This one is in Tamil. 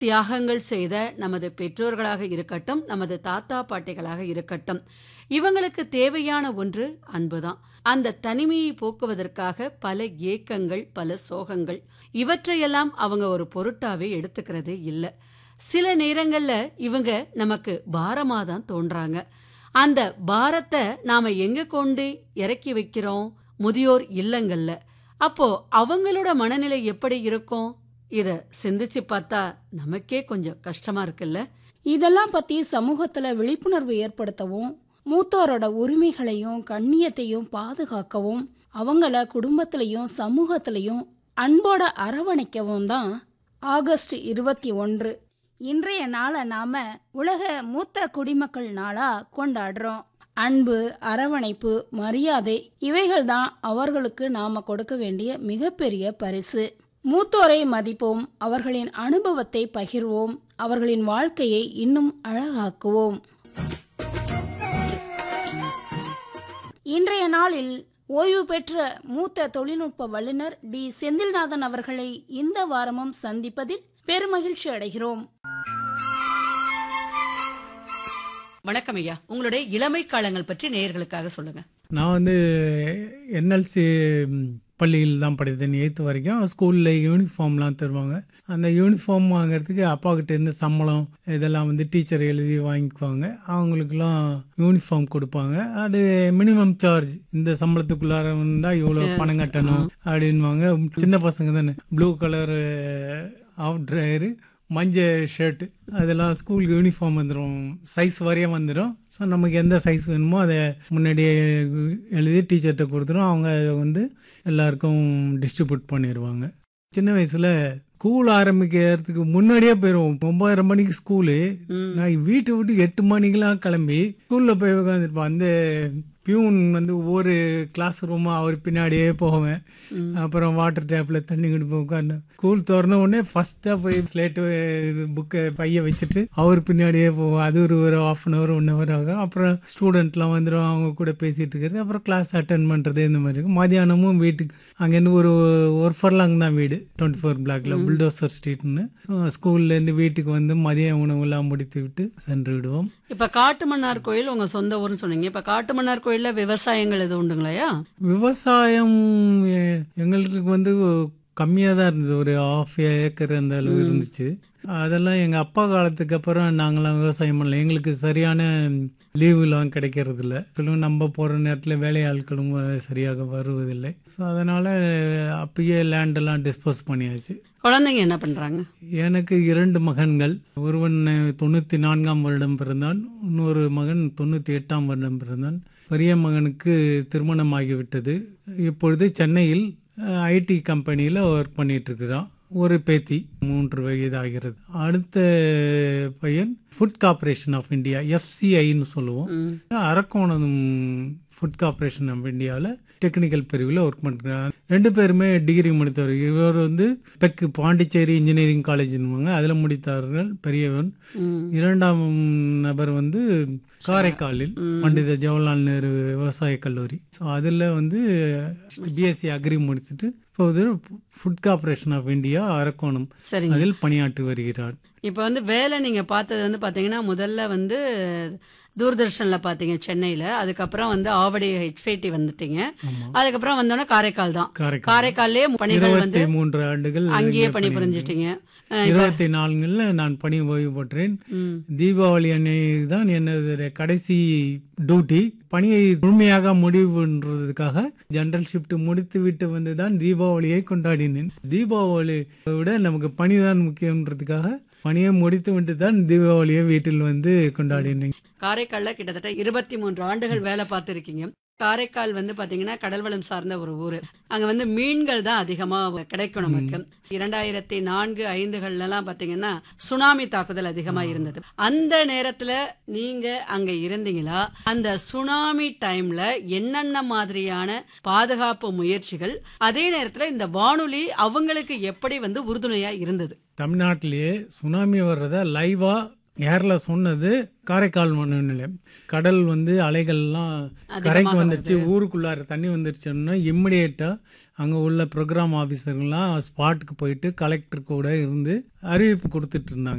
தியாகங்கள் செய்த நமது பெற்றோர்களாக இருக்கட்டும் நமது தாத்தா பாட்டிகளாக இருக்கட்டும் இவங்களுக்கு தேவையான ஒன்று அன்புதான் அந்த தனிமையை போக்குவதற்காக பல ஏக்கங்கள் பல சோகங்கள் இவற்றையெல்லாம் அவங்க ஒரு பொருட்டாவே எடுத்துக்கிறதே இல்லை சில நேரங்கள்ல இவங்க நமக்கு பாரமா தான் தோன்றாங்க அந்த பாரத்தை நாம எங்க கொண்டு இறக்கி வைக்கிறோம் முதியோர் இல்லங்கள்ல அப்போ அவங்களோட மனநிலை எப்படி இருக்கும் இத சிந்திச்சு பார்த்தா நமக்கே கொஞ்சம் கஷ்டமா இருக்குல்ல இதெல்லாம் பத்தி சமூகத்துல விழிப்புணர்வு ஏற்படுத்தவும் மூத்தோரோட உரிமைகளையும் கண்ணியத்தையும் பாதுகாக்கவும் அவங்கள குடும்பத்திலையும் சமூகத்திலையும் அன்போட அரவணைக்கவும் தான் ஆகஸ்ட் இருபத்தி ஒன்று இன்றைய நாளை நாம உலக மூத்த குடிமக்கள் நாளா கொண்டாடுறோம் அன்பு அரவணைப்பு மரியாதை இவைகள் தான் அவர்களுக்கு நாம கொடுக்க வேண்டிய மிகப்பெரிய பரிசு மூத்தோரை மதிப்போம் அவர்களின் அனுபவத்தை பகிர்வோம் அவர்களின் வாழ்க்கையை இன்னும் அழகாக்குவோம் இன்றைய நாளில் ஓய்வு பெற்ற மூத்த தொழில்நுட்ப வல்லுநர் டி செந்தில்நாதன் அவர்களை இந்த வாரமும் சந்திப்பதில் பெருமகிழ்ச்சி அடைகிறோம் வணக்கம் ஐயா உங்களுடைய இளமை காலங்கள் பற்றி நேயர்களுக்காக சொல்லுங்க நான் வந்து என்எல்சி பள்ளியில் தான் படித்தேன் எயித்து வரைக்கும் ஸ்கூலில் யூனிஃபார்ம்லாம் தருவாங்க அந்த யூனிஃபார்ம் வாங்குறதுக்கு அப்பா கிட்ட இருந்து சம்பளம் இதெல்லாம் வந்து டீச்சர் எழுதி வாங்கிக்குவாங்க அவங்களுக்குலாம் யூனிஃபார்ம் கொடுப்பாங்க அது மினிமம் சார்ஜ் இந்த சம்பளத்துக்குள்ளார வந்தால் இவ்வளோ பணம் கட்டணும் அப்படின்வாங்க சின்ன பசங்க தானே ப்ளூ கலர் ஆஃப் ட்ரையரு மஞ்சள் ஷர்ட் அதெல்லாம் ஸ்கூல் யூனிஃபார்ம் வந்துடும் சைஸ் வரையும் வந்துடும் ஸோ நமக்கு எந்த சைஸ் வேணுமோ அதை முன்னாடியே எழுதி டீச்சர்கிட்ட கொடுத்துரும் அவங்க அதை வந்து எல்லாருக்கும் டிஸ்ட்ரிபியூட் பண்ணிடுவாங்க சின்ன வயசுல ஸ்கூல் ஆரம்பிக்கிறதுக்கு முன்னாடியே போயிடுவோம் ஒன்பதரை மணிக்கு ஸ்கூலு நான் வீட்டை விட்டு எட்டு மணிக்கெல்லாம் கிளம்பி ஸ்கூல்ல போய் உட்காந்துருப்பேன் அந்த பியூன் வந்து ஒவ்வொரு கிளாஸ் ரூமா அவர் பின்னாடியே போவேன் அப்புறம் வாட்டர் டேப்ல தண்ணி குடிப்போம் உட்காந்து ஸ்கூல் திறந்த உடனே ஃபர்ஸ்டா போய் ஸ்லேட்டு புக்கை பைய வச்சுட்டு அவர் பின்னாடியே போவோம் அது ஒரு ஒரு half an hour one hour ஆகும் அப்புறம் ஸ்டூடெண்ட்லாம் வந்துடும் அவங்க கூட பேசிட்டு இருக்கிறது அப்புறம் கிளாஸ் அட்டன் பண்றது இந்த மாதிரி இருக்கும் மதியானமும் வீட்டுக்கு அங்கேருந்து ஒரு ஒரு ஃபர்லாங் தான் வீடு டுவெண்ட்டி ஃபோர் பிளாக்ல புல்டோசர் ஸ்ட்ரீட்னு ஸ்கூல்ல இருந்து வீட்டுக்கு வந்து மதிய உணவுலாம் முடித்து விட்டு சென்று விடுவோம் இப்ப காட்டுமன்னார் கோயில் உங்க சொந்த ஊர்னு சொன்னீங்க இப்ப காட்டுமன்னார் கோயில்ல விவசாயங்கள் எதுவும் உண்டுங்களையா விவசாயம் எ- எங்களுக்கு வந்து கம்மியாக தான் இருந்தது ஒரு ஆஃப் ஏக்கர் அந்த அளவு இருந்துச்சு அதெல்லாம் எங்கள் அப்பா காலத்துக்கு அப்புறம் நாங்களாம் விவசாயம் பண்ணல எங்களுக்கு சரியான லீவுலாம் கிடைக்கிறது இல்லை சொல்லுவோம் நம்ம போகிற நேரத்தில் வேலையாட்களும் சரியாக வருவதில்லை ஸோ அதனால் அப்பயே லேண்டெல்லாம் டிஸ்போஸ் பண்ணியாச்சு குழந்தைங்க என்ன பண்றாங்க எனக்கு இரண்டு மகன்கள் ஒருவன் தொண்ணூற்றி நான்காம் வருடம் பிறந்தான் இன்னொரு மகன் தொண்ணூற்றி எட்டாம் வருடம் பிறந்தான் பெரிய மகனுக்கு திருமணமாகிவிட்டது இப்பொழுது சென்னையில் ஐடி கம்பெனியில் ஒர்க் பண்ணிட்டு இருக்கிறான் ஒரு பேத்தி மூன்று வயது ஆகிறது அடுத்த பையன் ஃபுட் கார்ப்பரேஷன் ஆஃப் இந்தியா எஃப்சிஐன்னு சொல்லுவோம் அரக்கோணம் ஃபுட் கார்ப்பரேஷன் ஆஃப் இந்தியாவில் டெக்னிக்கல் பிரிவில் ஒர்க் பண்ணுறாங்க ரெண்டு பேருமே டிகிரி முடித்தவர் இவர் வந்து பெக்கு பாண்டிச்சேரி இன்ஜினியரிங் காலேஜ்னுவாங்க அதில் முடித்தவர்கள் பெரியவன் இரண்டாம் நபர் வந்து காரைக்காலில் பண்டித ஜவஹர்லால் நேரு விவசாய கல்லூரி ஸோ அதில் வந்து பிஎஸ்சி அக்ரி முடிச்சுட்டு இப்போது Food Corporation of India Arakkonam சரிங்க அதில் பணியாற்றி வருகிறார் இப்ப வந்து வேலை நீங்க பார்த்தது வந்து பாத்தீங்கன்னா முதல்ல வந்து தூர்தர்ஷன்ல பாத்தீங்க சென்னையில அதுக்கப்புறம் வந்து ஆவடி ஹெச்பிடி வந்துட்டீங்க அதுக்கப்புறம் வந்தோடனே காரைக்கால் தான் காரைக்கால் காரைக்கால்லே பணிகள் வந்து இருபத்தி மூன்று ஆண்டுகள் அங்கேயே இங்கே பணி பணிபுரிந்தேன். புரிஞ்சிட்டீங்க அஹ் இருபத்தி நான்குல நான் பணி ஓய்வு பெற்றேன் ம். தீபாவளி அன்னைக்கு தான் எனது கடைசி டியூட்டி பணியை முழுமையாக முடிவுன்றதுக்காக ஜெனரல் ஷிஃப்ட் முடித்து விட்டு வந்து தான் தீபாவளியை கொண்டாடினேன் தீபாவளி விட நமக்கு பணிதான் முக்கியன்றதுக்காக பணியை முடித்து விட்டு தான் தீபாவளியை வீட்டில் வந்து கொண்டாடினேன் காரைக்கால்ல கிட்டத்தட்ட இருபத்தி மூன்று ஆண்டுகள் வேலை பார்த்துருக்கீங்க காரைக்கால் வந்து பாத்தீங்கன்னா கடல் வளம் சார்ந்த ஒரு ஊரு அங்க வந்து மீன்கள் தான் அதிகமா கிடைக்கும் நமக்கு இரண்டாயிரத்தி நான்கு ஐந்துகள்ல எல்லாம் பாத்தீங்கன்னா சுனாமி தாக்குதல் அதிகமா இருந்தது அந்த நேரத்துல நீங்க அங்க இருந்தீங்களா அந்த சுனாமி டைம்ல என்னென்ன மாதிரியான பாதுகாப்பு முயற்சிகள் அதே நேரத்துல இந்த வானொலி அவங்களுக்கு எப்படி வந்து உறுதுணையா இருந்தது தமிழ்நாட்டிலேயே சுனாமி வர்றத லைவா ஏரில் சொன்னது காரைக்கால் மனு நிலையம் கடல் வந்து அலைகள்லாம் அதிகமாக கரைக்கு வந்துருச்சு ஊருக்குள்ளார தண்ணி வந்துருச்சுன்னா இம்மிடியேட்டாக அங்கே உள்ள ப்ரோக்ராம் ஆஃபீஸர்லாம் ஸ்பாட்டுக்கு போயிட்டு கலெக்டர் கூட இருந்து அறிவிப்பு கொடுத்துட்டு இருந்தாங்க